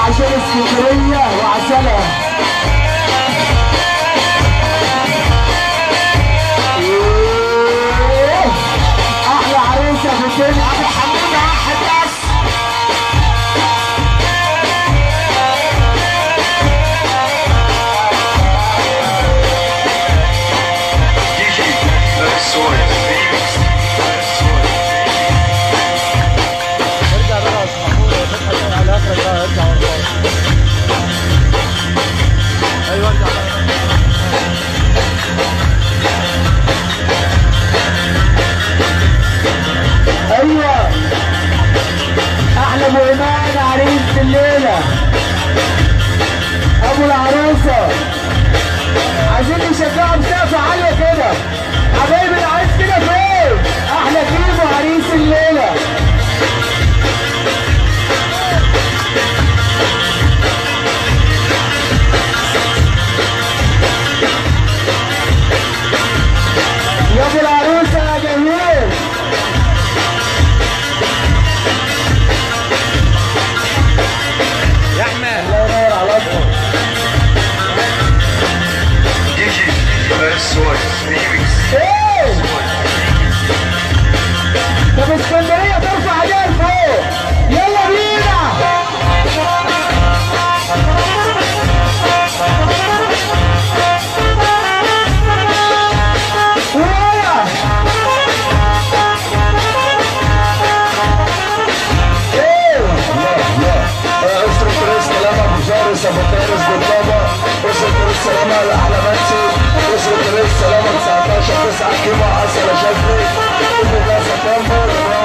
عشان اسكندريه وعسلها إيه. احلى عروسه في الدنيا ابو حمود واحد بس DJ Versoy Remix ارجع بقى يا استاذ محمود فتحة على اخرك بقى ارجع ورا ايوه ارجع بقى ايوه احلى ابو ايمان عريس الليله ابو العروسه عايزين نشجعه بسقفه عاليه كده حبايب العريس كده فين احلى كيمو عريس الليله يا ابو العروسه يا جميل يا احمد الله ينور عليكم DJ Versoy Remix ايه طب اسكندريه ترفع ايديها لفوق يلا بينا ورايا ايه اسرة رئيس سلامة ابو فارس ابو فارس بالبابا اسرة رئيس سلامة الاحلى منسي اسرة رئيس سلامة 19 9 كيلو عسل شافعي كل ده سبتمبر